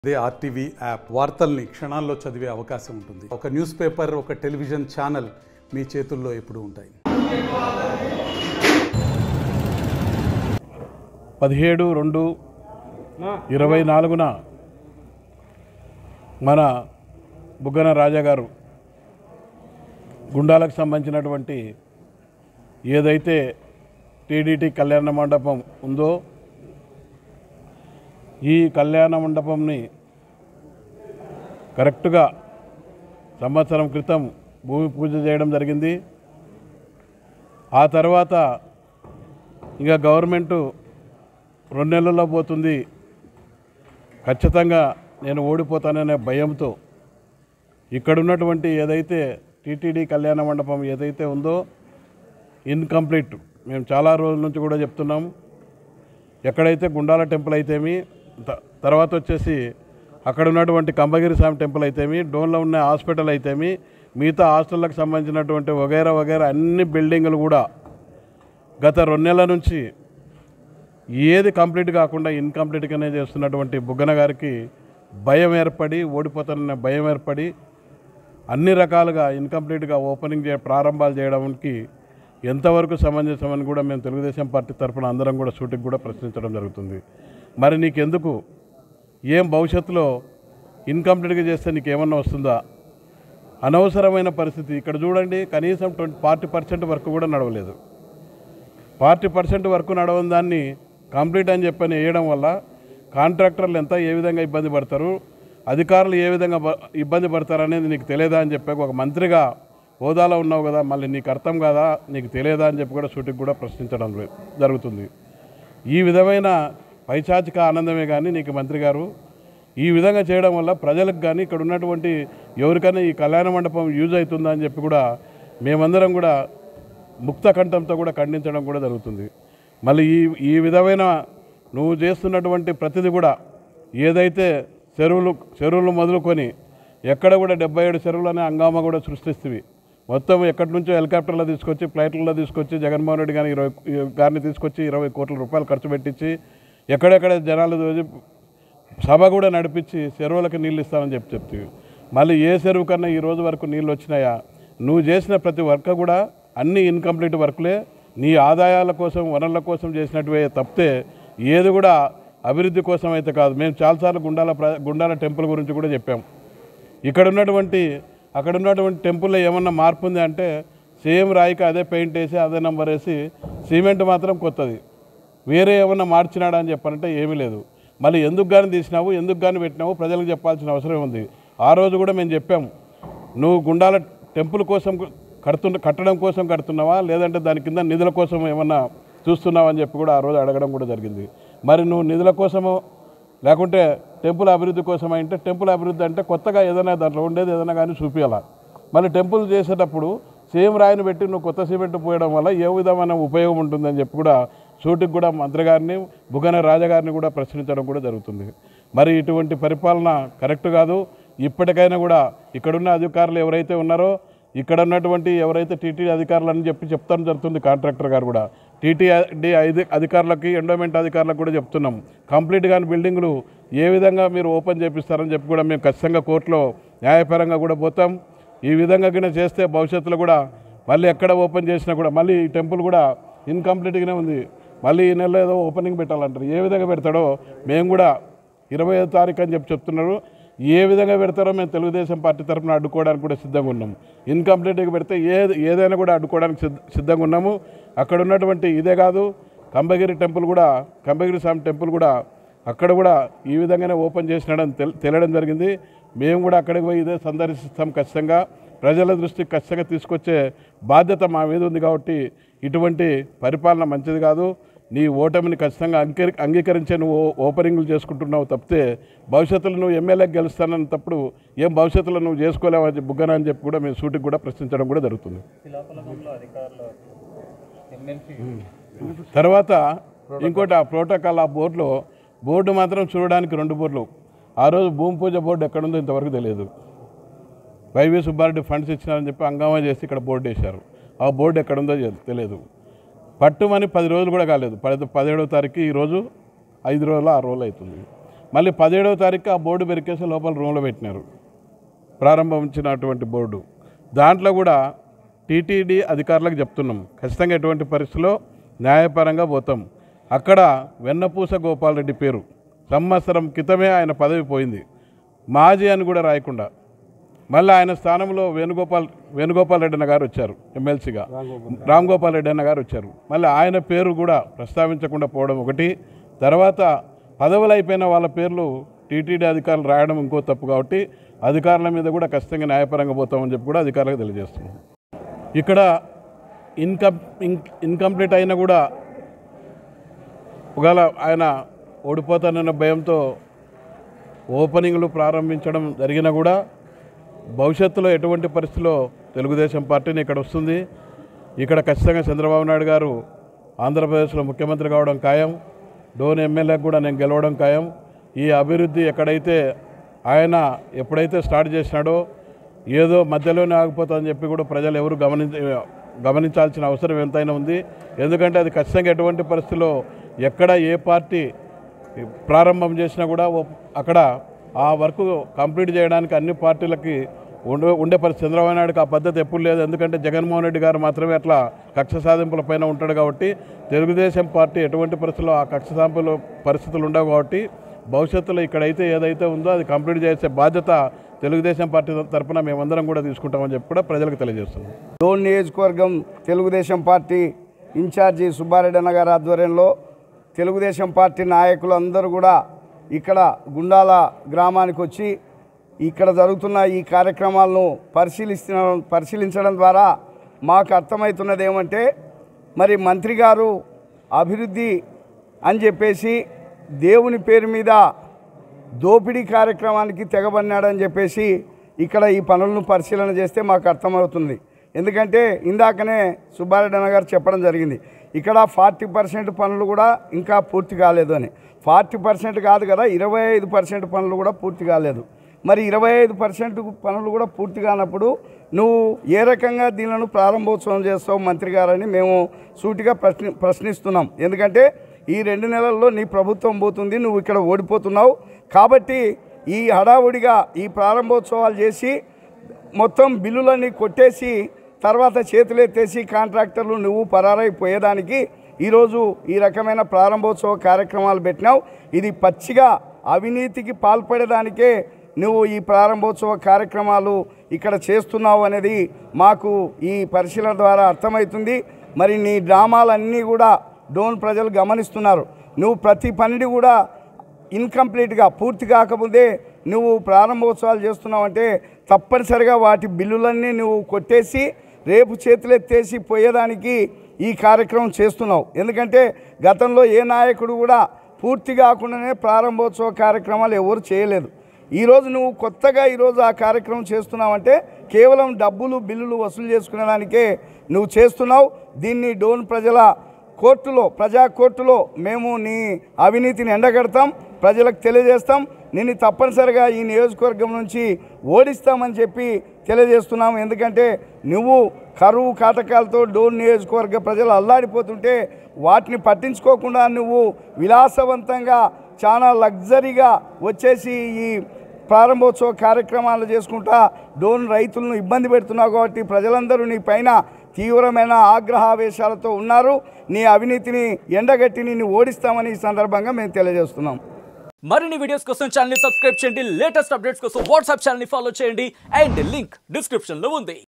అదే RTV app వార్తల్ని క్షణాల్లో చదివే అవకాశం ఉంటుంది ఒక న్యూస్ పేపర్ ఒక టెలివిజన్ ఛానల్ మీ చేతుల్లో ఎప్పుడూ ఉంటాయి పదిహేడు రెండు ఇరవై నాలుగున మన బుగ్గన రాజా గారు గుండాలకు సంబంధించినటువంటి ఏదైతే టీడీటీ కళ్యాణ మండపం ఉందో ఈ కళ్యాణ మండపంని కరెక్ట్గా సంవత్సరం క్రితం భూమి పూజ చేయడం జరిగింది ఆ తర్వాత ఇంకా గవర్నమెంటు రెండు నెలల్లో పోతుంది ఖచ్చితంగా నేను ఓడిపోతాననే భయంతో ఇక్కడున్నటువంటి ఏదైతే టీటీడీ కళ్యాణ మండపం ఏదైతే ఉందో ఇన్కంప్లీట్ మేము చాలా రోజుల నుంచి కూడా చెప్తున్నాం ఎక్కడైతే గుండాల టెంపుల్ అయితేమి త- తర్వాత వచ్చేసి అక్కడ ఉన్నటువంటి కంబగిరి స్వామి టెంపుల్ అయితేమి డోన్లో ఉన్న హాస్పిటల్ అయితేమి మిగతా హాస్టళ్ళకు సంబంధించినటువంటి వగైరా వగైరా అన్ని బిల్డింగులు కూడా గత రెండు నెలల నుంచి ఏది కంప్లీట్ కాకుండా ఇన్కంప్లీట్గానే చేస్తున్నటువంటి బుగ్గన గారికి భయం ఏర్పడి ఓడిపోతానన్న భయం ఏర్పడి అన్ని రకాలుగా ఇన్కంప్లీట్గా ఓపెనింగ్ చే ప్రారంభాలు చేయడానికి ఎంతవరకు సమంజసమని కూడా మేము తెలుగుదేశం పార్టీ తరఫున అందరం కూడా షూటింగ్ కూడా ప్రశ్నించడం జరుగుతుంది మరి నీకెందుకు ఏం భవిష్యత్తులో ఇన్కంప్లీట్గా చేస్తే నీకేమన్నా వస్తుందా అనవసరమైన పరిస్థితి ఇక్కడ చూడండి కనీసం ట్వంటీ ఫార్టీ పర్సెంట్ వరకు కూడా నడవలేదు ఫార్టీ పర్సెంట్ వరకు నడవని దాన్ని కంప్లీట్ అని చెప్పని వేయడం వల్ల కాంట్రాక్టర్లు ఎంత ఏ విధంగా ఇబ్బంది పడతారు అధికారులు ఏ విధంగా బ- ఇబ్బంది పడతారు అనేది నీకు తెలియదా అని చెప్పి ఒక మంత్రిగా హోదాలో ఉన్నావు కదా మళ్ళీ నీకు అర్థం కాదా నీకు తెలియదా అని చెప్పి కూడా షూటింగ్ కూడా ప్రశ్నించడం జరు- జరుగుతుంది ఈ విధమైన పైచాచిక ఆనందమే కానీ నీకు మంత్రి గారు ఈ విధంగా చేయడం వల్ల ప్రజలకు కానీ ఇక్కడ ఉన్నటువంటి ఎవరికైనా ఈ కళ్యాణ మండపం యూజ్ అవుతుందా అని చెప్పి కూడా మేమందరం కూడా ముక్త కంఠంతో కూడా ఖండించడం కూడా జరుగుతుంది మళ్ళీ ఈ ఈ విధమైన నువ్వు చేస్తున్నటువంటి ప్రతిదీ కూడా ఏదైతే చెరువులు చెరువులు మొదలుకొని ఎక్కడ కూడా డెబ్బై ఏడు చెరువులు అనే హంగామా కూడా సృష్టిస్తుంది మొత్తం ఎక్కడి నుంచో హెలికాప్టర్లో తీసుకొచ్చి ఫ్లైట్లలో తీసుకొచ్చి జగన్మోహన్ రెడ్డి గారిని ఇరవై గారిని తీసుకొచ్చి ఇరవై కోట్ల రూపాయలు ఖర్చు పెట్టించి ఎక్కడెక్కడ జనాలు దోచి సభ కూడా నడిపించి చెరువులకు నీళ్ళు ఇస్తామని చెప్పి చెప్ತೀವಿ మళ్ళీ ఏ చెరువు కన్నా ఈ రోజు వరకు నీళ్ళు వచ్చినాయా నువ్వు చేసిన ప్రతి వర్క్ కూడా అన్ని ఇన్కంప్లీట్ వర్క్లే నీ ఆదాయాల కోసం వనరుల కోసం చేసినట్టువే తప్పితే ఏది కూడా అభివృద్ధి కోసం అయితే కాదు మేము చాలాసార్లు గుండాల ప్ర గుండాల టెంపుల్ గురించి కూడా చెప్పాం ఇక్కడ ఉన్నటువంటి అక్కడ ఉన్నటువంటి టెంపుల్లో ఏమన్నా మార్పు ఉంది అంటే సేమ్ రాయికి అదే పెయింట్ వేసి అదే నెంబర్ వేసి సిమెంట్ మాత్రం కొత్తది వేరే ఏమన్నా మార్చినాడా అని చెప్పారంటే ఏమీ లేదు మళ్ళీ ఎందుకు కానీ తీసినావు ఎందుకు కానీ పెట్టినావు ప్రజలకు చెప్పాల్సిన అవసరం ఉంది ఆ రోజు కూడా మేము చెప్పాం నువ్వు గుండాల టెంపుల్ కోసం కడుతున్న కట్టడం కోసం కడుతున్నావా లేదంటే దాని కింద నిధుల కోసం ఏమన్నా చూస్తున్నావా అని చెప్పి కూడా ఆ రోజు అడగడం కూడా జరిగింది మరి నువ్వు నిధుల కోసమో లేకుంటే టెంపుల్ అభివృద్ధి కోసం అంటే టెంపుల్ అభివృద్ధి అంటే కొత్తగా ఏదైనా దాంట్లో ఉండేది ఏదైనా కానీ చూపించాలా మళ్ళీ టెంపుల్ చేసేటప్పుడు సేమ్ రాయిని పెట్టి నువ్వు కొత్త సిమెంట్ పోయడం వల్ల ఏ విధమైన ఉపయోగం ఉంటుందని చెప్పి కూడా షూటింగ్ కూడా మంత్రి గారిని బుగన రాజగారిని కూడా ప్రశ్నించడం కూడా జరుగుతుంది మరి ఇటువంటి పరిపాలన కరెక్ట్ కాదు ఇప్పటికైనా కూడా ఇక్కడున్న అధికారులు ఎవరైతే ఉన్నారో ఇక్కడ ఉన్నటువంటి ఎవరైతే టీటీ అధికారులు అని చెప్పి చెప్తాను జరుగుతుంది కాంట్రాక్టర్ గారు కూడా టీటీడీ ఐదు అధికారులకి ఎండోమెంట్ అధికారులకు కూడా చెప్తున్నాం కంప్లీట్ కాని బిల్డింగులు ఏ విధంగా మీరు ఓపెన్ చేపిస్తారని చెప్పి కూడా మేము ఖచ్చితంగా కోర్టులో న్యాయపరంగా కూడా పోతాం ఈ విధంగా కింద చేస్తే భవిష్యత్తులో కూడా మళ్ళీ ఎక్కడ ఓపెన్ చేసినా కూడా మళ్ళీ ఈ టెంపుల్ కూడా ఇన్కంప్లీట్గానే ఉంది మళ్ళీ ఈ నెలలో ఏదో ఓపెనింగ్ పెట్టాలంటారు ఏ విధంగా పెడతాడో మేము కూడా ఇరవై ఐదో తారీఖు అని చెప్పి చెప్తున్నారు ఏ విధంగా పెడతారో మేము తెలుగుదేశం పార్టీ తరఫున అడ్డుకోవడానికి కూడా సిద్ధంగా ఉన్నాము ఇన్కంప్లీట్గా పెడితే ఏ ఏదైనా కూడా అడ్డుకోవడానికి సిద్ధ సిద్ధంగా ఉన్నాము అక్కడ ఉన్నటువంటి ఇదే కాదు కంబగిరి టెంపుల్ కూడా కంబగిరి స్వామి టెంపుల్ కూడా అక్కడ కూడా ఈ విధంగానే ఓపెన్ చేసినాడని తెల్ తెలియడం జరిగింది మేము కూడా అక్కడికి పోయి ఇదే సందర్శిస్తాం ఖచ్చితంగా ప్రజల దృష్టికి ఖచ్చితంగా తీసుకొచ్చే బాధ్యత మా మీద ఉంది కాబట్టి ఇటువంటి పరిపాలన మంచిది కాదు నీ ఓటమిని ఖచ్చితంగా అంగీ అంగీకరించే నువ్వు ఓ- ఓపెనింగ్లు చేసుకుంటున్నావు తప్పితే భవిష్యత్తులో నువ్వు ఎమ్మెల్యేకి గెలుస్తానన్నప్పుడు ఏం భవిష్యత్తులో నువ్వు చేసుకోలేవని చెప్పి బుగ్గన అని చెప్పి కూడా మేము సూటికి కూడా ప్రశ్నించడం కూడా జరుగుతుంది శిలాఫలకంలో అధికారులు ఎమ్మెల్సీ తర్వాత ఇంకోటి ఆ ప్రోటోకాల్ ఆ బోర్డులో బోర్డు మాత్రం చూడడానికి రెండు బోర్డులు ఆ రోజు భూమి పూజ బోర్డు ఎక్కడుందో ఇంతవరకు తెలియదు వైవి సుబ్బారెడ్డి ఫండ్స్ ఇచ్చినారని చెప్పి హంగామా చేసి ఇక్కడ బోర్డు వేశారు ఆ బోర్డు ఎక్కడుందో తె- తెలియదు పట్టుమని పది రోజులు కూడా కాలేదు పది పదిహేడవ తారీఖు ఈరోజు ఐదు రోజులు ఆరు రోజులు అవుతుంది మళ్ళీ పదిహేడవ తారీఖు ఆ బోర్డు పెరికేసి లోపల రూమ్లో పెట్టినారు ప్రారంభించినటువంటి బోర్డు దాంట్లో కూడా టీటీడీ అధికారులకు చెప్తున్నాం ఖచ్చితంగా ఎటువంటి పరిస్థితిలో న్యాయపరంగా పోతాం అక్కడ వెన్నపూస గోపాల్ రెడ్డి పేరు సంవత్సరం క్రితమే ఆయన పదవి పోయింది మాజీ అని కూడా రాయకుండా మళ్ళీ ఆయన స్థానంలో వేణుగోపాల్ వేణుగోపాల్ రెడ్డి అన్న గారు వచ్చారు ఎమ్మెల్సీగా రామ్ గోపాల్ రెడ్డి అన్న గారు వచ్చారు మళ్ళీ ఆయన పేరు కూడా ప్రస్తావించకుండా పోవడం ఒకటి తర్వాత పదవులు అయిపోయిన వాళ్ళ పేర్లు టీటీడీ అధికారులు రాయడం ఇంకో తప్పు కాబట్టి అధికారుల మీద కూడా ఖచ్చితంగా న్యాయపరంగా పోతామని చెప్పి కూడా అధికారులకు తెలియజేస్తున్నాం ఇక్కడ ఇన్కమ్ ఇన్- ఇన్కంప్లీట్ అయినా కూడా ఒకవేళ ఆయన ఓడిపోతానన్న భయంతో ఓపెనింగ్లు ప్రారంభించడం జరిగినా కూడా భవిష్యత్తులో ఎటువంటి పరిస్థితిలో తెలుగుదేశం పార్టీని ఇక్కడ వస్తుంది ఇక్కడ ఖచ్చితంగా చంద్రబాబు నాయుడు గారు ఆంధ్రప్రదేశ్లో ముఖ్యమంత్రి కావడం ఖాయం డోన్ ఎమ్మెల్యేకి కూడా నేను గెలవడం ఖాయం ఈ అభివృద్ధి ఎక్కడైతే ఆయన ఎప్పుడైతే స్టార్ట్ చేసినాడో ఏదో మధ్యలోనే ఆగిపోతుందని చెప్పి కూడా ప్రజలు ఎవరు గమనించ గమనించాల్సిన అవసరం ఎంతైనా ఉంది ఎందుకంటే అది ఖచ్చితంగా ఎటువంటి పరిస్థితిలో ఎక్కడ ఏ పార్టీ ప్రారంభం చేసినా కూడా ఓ- అక్కడ ఆ వర్క్ కంప్లీట్ చేయడానికి అన్ని పార్టీలకి ఉండే ఉండే పరిస్థితి చంద్రబాబు నాయుడుకి ఆ పద్ధతి ఎప్పుడు లేదు ఎందుకంటే జగన్మోహన్ రెడ్డి గారు మాత్రమే అట్లా కక్ష సాధింపుల పైన ఉంటాడు కాబట్టి తెలుగుదేశం పార్టీ ఎటువంటి పరిస్థితుల్లో ఆ కక్ష సాధింపుల పరిస్థితులు ఉండవు కాబట్టి భవిష్యత్తులో ఇక్కడైతే ఏదైతే ఉందో అది కంప్లీట్ చేసే బాధ్యత తెలుగుదేశం పార్టీ తరఫున మేమందరం కూడా తీసుకుంటామని చెప్పి కూడా ప్రజలకు తెలియజేస్తున్నాం డోన్ నియోజకవర్గం తెలుగుదేశం పార్టీ ఇన్ఛార్జి సుబ్బారెడ్డి అన్న గారి ఆధ్వర్యంలో తెలుగుదేశం పార్టీ నాయకులు అందరూ కూడా ఇక్కడ గుండాల గ్రామానికి వచ్చి ఇక్కడ జరుగుతున్న ఈ కార్యక్రమాలను పరిశీలిస్తున్న పరిశీలించడం ద్వారా మాకు అర్థమవుతున్నది ఏమంటే మరి మంత్రి గారు అభివృద్ధి అని చెప్పేసి దేవుని పేరు మీద దోపిడీ కార్యక్రమానికి తెగబడినాడని చెప్పేసి ఇక్కడ ఈ పనులను పరిశీలన చేస్తే మాకు అర్థమవుతుంది ఎందుకంటే ఇందాకనే సుబ్బారెడ్డి అన్న గారు చెప్పడం జరిగింది ఇక్కడ ఫార్టీ పర్సెంట్ పనులు కూడా ఇంకా పూర్తి కాలేదు అని ఫార్టీ పర్సెంట్ కాదు కదా ఇరవై ఐదు పర్సెంట్ పనులు కూడా పూర్తి కాలేదు మరి ఇరవై ఐదు పర్సెంట్ పనులు కూడా పూర్తి కానప్పుడు నువ్వు ఏ రకంగా దీనిలను ప్రారంభోత్సవం చేస్తావు మంత్రి గారని మేము సూటిగా ప్రశ్ని ప్రశ్నిస్తున్నాం ఎందుకంటే ఈ రెండు నెలల్లో నీ ప్రభుత్వం పోతుంది నువ్వు ఇక్కడ ఓడిపోతున్నావు కాబట్టి ఈ హడావుడిగా ఈ ప్రారంభోత్సవాలు చేసి మొత్తం బిల్లులన్నీ కొట్టేసి తర్వాత చేతులు ఎత్తేసి కాంట్రాక్టర్లు నువ్వు పరారైపోయేదానికి ఈరోజు ఈ రకమైన ప్రారంభోత్సవ కార్యక్రమాలు పెట్టినావు ఇది పచ్చిగా అవినీతికి పాల్పడేదానికే నువ్వు ఈ ప్రారంభోత్సవ కార్యక్రమాలు ఇక్కడ చేస్తున్నావు అనేది మాకు ఈ పరిశీలన ద్వారా అర్థమవుతుంది మరి నీ డ్రామాలన్నీ కూడా డోన్ ప్రజలు గమనిస్తున్నారు నువ్వు ప్రతి పనిని కూడా ఇన్కంప్లీట్గా పూర్తి కాకముందే నువ్వు ప్రారంభోత్సవాలు చేస్తున్నావంటే తప్పనిసరిగా వాటి బిల్లులన్నీ నువ్వు కొట్టేసి రేపు చేతులెత్తేసి పోయేదానికి ఈ కార్యక్రమం చేస్తున్నావు ఎందుకంటే గతంలో ఏ నాయకుడు కూడా పూర్తి కాకుండానే ప్రారంభోత్సవ కార్యక్రమాలు ఎవరు చేయలేదు ఈరోజు నువ్వు కొత్తగా ఈరోజు ఆ కార్యక్రమం చేస్తున్నావంటే కేవలం డబ్బులు బిల్లులు వసూలు చేసుకునేదానికే నువ్వు చేస్తున్నావు దీన్ని డోన్ ప్రజల కోర్టులో ప్రజా కోర్టులో మేము నీ అవినీతిని ఎండగడతాం ప్రజలకు తెలియజేస్తాం నిన్ను తప్పనిసరిగా ఈ నియోజకవర్గం నుంచి ఓడిస్తామని చెప్పి తెలియజేస్తున్నాము ఎందుకంటే నువ్వు కరువు కాటకాలతో డోన్ నియోజకవర్గ ప్రజలు అల్లాడిపోతుంటే వాటిని పట్టించుకోకుండా నువ్వు విలాసవంతంగా చాలా లగ్జరీగా వచ్చేసి ఈ ప్రారంభోత్సవ కార్యక్రమాలు చేసుకుంటా డోన్ రైతులను ఇబ్బంది పెడుతున్నావు కాబట్టి ప్రజలందరూ నీ పైన తీవ్రమైన ఆగ్రహావేశాలతో ఉన్నారు నీ అవినీతిని ఎండగట్టి నిన్ను ఓడిస్తామని ఈ సందర్భంగా మేము తెలియజేస్తున్నాం మరిన్ని వీడియోస్ కోసం ఛానల్ సబ్స్క్రైబ్ చేయండి లేటెస్ట్ అప్డేట్స్ కోసం వాట్సాప్ ఛానల్ ఫాలో చేయండి అండ్ లింక్ డిస్క్రిప్షన్ లో ఉంది